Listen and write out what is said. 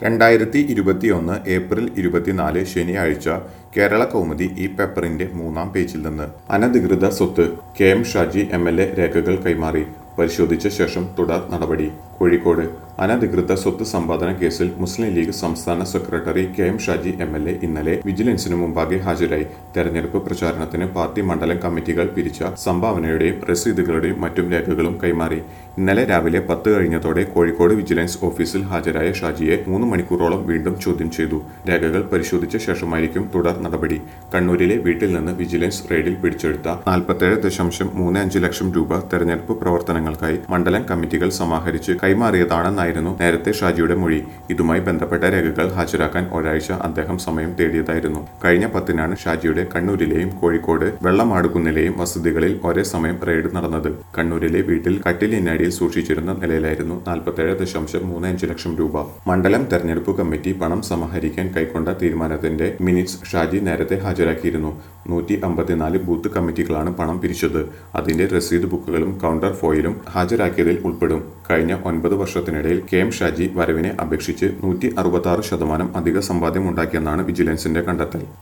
രണ്ടായിരത്തി ഇരുപത്തിയൊന്ന് ഏപ്രിൽ ഇരുപത്തിനാല് ശനിയാഴ്ച കേരള കൗമുദി ഈ പേപ്പറിന്റെ മൂന്നാം പേജിൽ നിന്ന് അനധികൃത സ്വത്ത് K M Shaji M L A രേഖകൾ കൈമാറി പരിശോധിച്ച ശേഷം തുടർ നടപടി കോഴിക്കോട് അനധികൃത സ്വത്ത് സമ്പാദന കേസിൽ മുസ്ലിം ലീഗ് സംസ്ഥാന secretary K M Shaji M L A ഇന്നലെ വിജിലൻസിനു മുമ്പാകെ ഹാജരായി തെരഞ്ഞെടുപ്പ് പ്രചാരണത്തിന് പാർട്ടി മണ്ഡലം കമ്മിറ്റികൾ പിരിച്ച സംഭാവനയുടെയും രസീതുകളുടെയും മറ്റും രേഖകളും കൈമാറി ഇന്നലെ രാവിലെ പത്ത് കഴിഞ്ഞതോടെ കോഴിക്കോട് വിജിലൻസ് ഓഫീസിൽ ഹാജരായ ഷാജിയെ മൂന്ന് മണിക്കൂറോളം വീണ്ടും ചോദ്യം ചെയ്തു രേഖകൾ പരിശോധിച്ച ശേഷമായിരിക്കും തുടർ നടപടി കണ്ണൂരിലെ വീട്ടിൽ നിന്ന് വിജിലൻസ് റെയ്ഡിൽ പിടിച്ചെടുത്ത നാൽപ്പത്തേഴ് ദശാംശം മൂന്ന് അഞ്ച് ലക്ഷം രൂപ തെരഞ്ഞെടുപ്പ് പ്രവർത്തനങ്ങൾക്കായി മണ്ഡലം കമ്മിറ്റികൾ സമാഹരിച്ച് കൈമാറിയതാണെന്നായിരുന്നു നേരത്തെ ഷാജിയുടെ മൊഴി ഇതുമായി ബന്ധപ്പെട്ട രേഖകൾ ഹാജരാക്കാൻ ഒരാഴ്ച അദ്ദേഹം സമയം തേടിയതായിരുന്നു കഴിഞ്ഞ പത്തിനാണ് ഷാജിയുടെ കണ്ണൂരിലെയും കോഴിക്കോട് വെള്ളമാടുകുന്നിലെയും വസതികളിൽ ഒരേ സമയം റെയ്ഡ് നടന്നത് കണ്ണൂരിലെ വീട്ടിൽ കട്ടിലിനടിയിൽ സൂക്ഷിച്ചിരുന്ന നിലയിലായിരുന്നു നാൽപ്പത്തേഴ് ദശാംശം മൂന്ന് അഞ്ച് ലക്ഷം രൂപ മണ്ഡലം തെരഞ്ഞെടുപ്പ് കമ്മിറ്റി പണം സമാഹരിക്കാൻ കൈക്കൊണ്ട തീരുമാനത്തിന്റെ മിനിറ്റ്സ് ഷാജി നേരത്തെ ഹാജരാക്കിയിരുന്നു നൂറ്റി അമ്പത്തിനാല് ബൂത്ത് കമ്മിറ്റികളാണ് പണം പിരിച്ചത് അതിന്റെ രസീത് ബുക്കുകളും കൗണ്ടർ ഫോയിലും ഹാജരാക്കിയതിൽ ഉൾപ്പെടും കഴിഞ്ഞ ഒൻപത് വർഷത്തിനിടയിൽ കെ എം ഷാജി വരവിനെ അപേക്ഷിച്ച് നൂറ്റി അറുപത്തി ശതമാനം അധിക സമ്പാദ്യം ഉണ്ടാക്കിയെന്നാണ് വിജിലൻസിന്റെ കണ്ടെത്തൽ